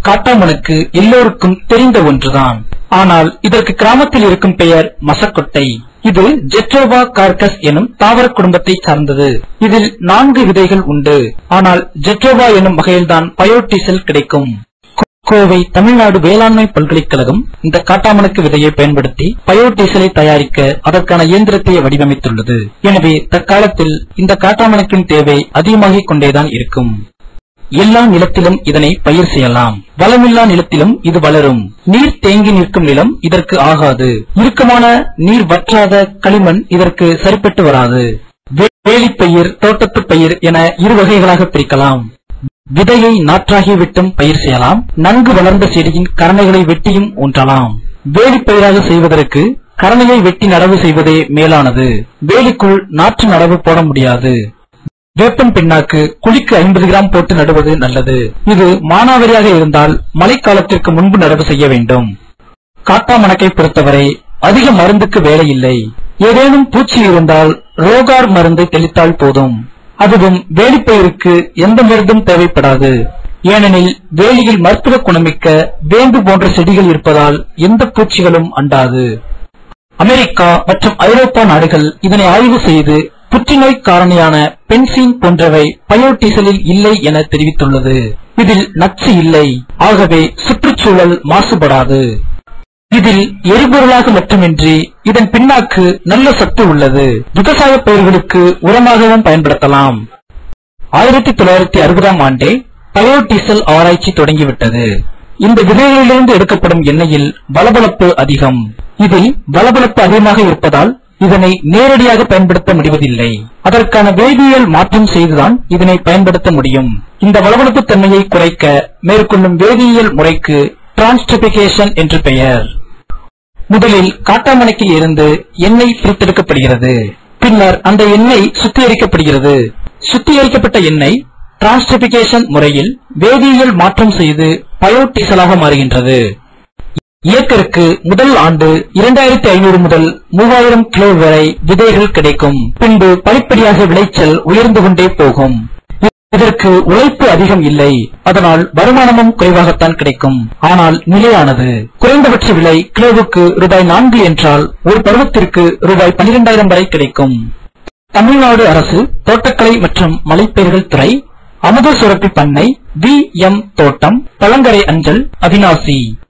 காட்டாமனுக்கு எல்லோருக்கும் தெரிந்த ஒன்றுதான் ஆனால் இதற்கு கிராமத்தில் இருக்கும் பெயர் மசக்கொட்டை இது ஜெட்ரோவா கார்கஸ் எனும் தாவர குடும்பத்தை சார்ந்தது இதில் நான்கு விதைகள் உண்டு ஆனால் ஜெட்ரோவா எனும் வகையில்தான் பயோட்டீசல் கிடைக்கும் கோவை தமிழ்நாடு வேளாண்மை பல்கலைக்கழகம் இந்த காட்டாமனுக்கு விதையை பயன்படுத்தி பயோடீசலை தயாரிக்க அதற்கான இயந்திரத்தை வடிவமைத்துள்ளது எனவே தற்காலத்தில் இந்த காட்டாமனுக்கின் தேவை அதிகமாகிக் கொண்டேதான் இருக்கும் எல்லா நிலத்திலும் இதனை பயிர் செய்யலாம் வளமில்லா நிலத்திலும் இது வளரும் நீர் தேங்கி நிற்கும் நிலம் இதற்கு ஆகாது இறுக்கமான நீர் வற்றாத களிமண் இதற்கு சரிப்பட்டு வராது வே- வேலிப்பயிர் தோட்டத்து பயிர் என இரு வகைகளாக பிரிக்கலாம் விதையை நாற்றாகி விட்டும் பயிர் செய்யலாம் நன்கு வளர்ந்த செடியின் கரணைகளை வெட்டியும் ஊன்றலாம் வேலிப்பயிராக செய்வதற்கு கரணையை வெட்டி நடவு செய்வதே மேலானது வேலிக்குள் நாற்று நடவு போட முடியாது வேப்பன் பிண்ணாக்கு குழிக்கு ஐம்பது கிராம் போட்டு நடுவது நல்லது இது மானாவாரியாக இருந்தால் மழைக்காலத்திற்கு முன்பு நடவு செய்ய வேண்டும் காட்டாமணக்கை பொறுத்தவரை அதிக மருந்துக்கு வேலை இல்லை ஏதேனும் பூச்சி இருந்தால் ரோகார் மருந்து தெளித்தால் போதும் அதுவும் வேலிப்பயிருக்கு எந்த மருந்தும் தேவைப்படாது ஏனெனில் வேலியில் மருத்துவ குணமிக்க வேம்பு போன்ற செடிகள் இருப்பதால் எந்த பூச்சிகளும் அண்டாது அமெரிக்கா மற்றும் ஐரோப்பா நாடுகள் இதனை ஆய்வு செய்து புற்றுநோய் காரணியான பென்சின் போன்றவை பயோடீசலில் இல்லை என தெரிவித்துள்ளது இதில் நச்சு இல்லை ஆகவே சுற்றுச்சூழல் மாசுபடாது இதில் எரிபொருளாக மட்டுமின்றி இதன் பின்னாக்கு நல்ல சத்து உள்ளது விவசாய பயிர்களுக்கு உரமாகவும் பயன்படுத்தலாம் ஆயிரத்தி தொள்ளாயிரத்தி அறுபதாம் ஆண்டே பயோடீசல் ஆராய்ச்சி தொடங்கிவிட்டது இந்த விதைகளிலிருந்து எடுக்கப்படும் எண்ணெயில் பளபளப்பு அதிகம் இதில் பளபளப்பு அதிகமாக இருப்பதால் இதனை நேரடியாக பயன்படுத்த முடிவதில்லை அதற்கான வேதியியல் மாற்றம் செய்துதான் இதனை பயன்படுத்த முடியும் இந்த வளவளப்பு தன்மையை குறைக்க மேற்கொள்ளும் வேதியியல் முறைக்கு டிரான்ஸ்டிபிகேஷன் என்று பெயர் முதலில் காட்டாமணக்கில் இருந்து எண்ணெய் பிரித்தெடுக்கப்படுகிறது பின்னர் அந்த எண்ணெய் சுத்திகரிக்கப்படுகிறது சுத்திகரிக்கப்பட்ட எண்ணெய் டிரான்ஸ்டிபிகேஷன் முறையில் வேதியியல் மாற்றம் செய்து பயோடீசலாக மாறுகின்றது ஏக்கருக்கு முதல் ஆண்டு இரண்டாயிரத்தி ஐநூறு முதல் மூவாயிரம் கிலோ வரை விதைகள் கிடைக்கும் பின்பு படிப்படியாக விளைச்சல் உயர்ந்து கொண்டே போகும் இதற்கு உழைப்பு அதிகம் இல்லை அதனால் வருமானமும் குறைவாகத்தான் கிடைக்கும் ஆனால் நிலையானது குறைந்தபட்ச விலை கிலோவுக்கு ரூபாய் நான்கு என்றால் ஒரு பருவத்திற்கு ரூபாய் பனிரெண்டாயிரம் வரை கிடைக்கும் தமிழ்நாடு அரசு தோட்டக்கலை மற்றும் மலைப்பயிர்கள் துறை அமுத சுரப்பி பண்ணை வி எம் தோட்டம் பழங்கரை அஞ்சல் அவினாசி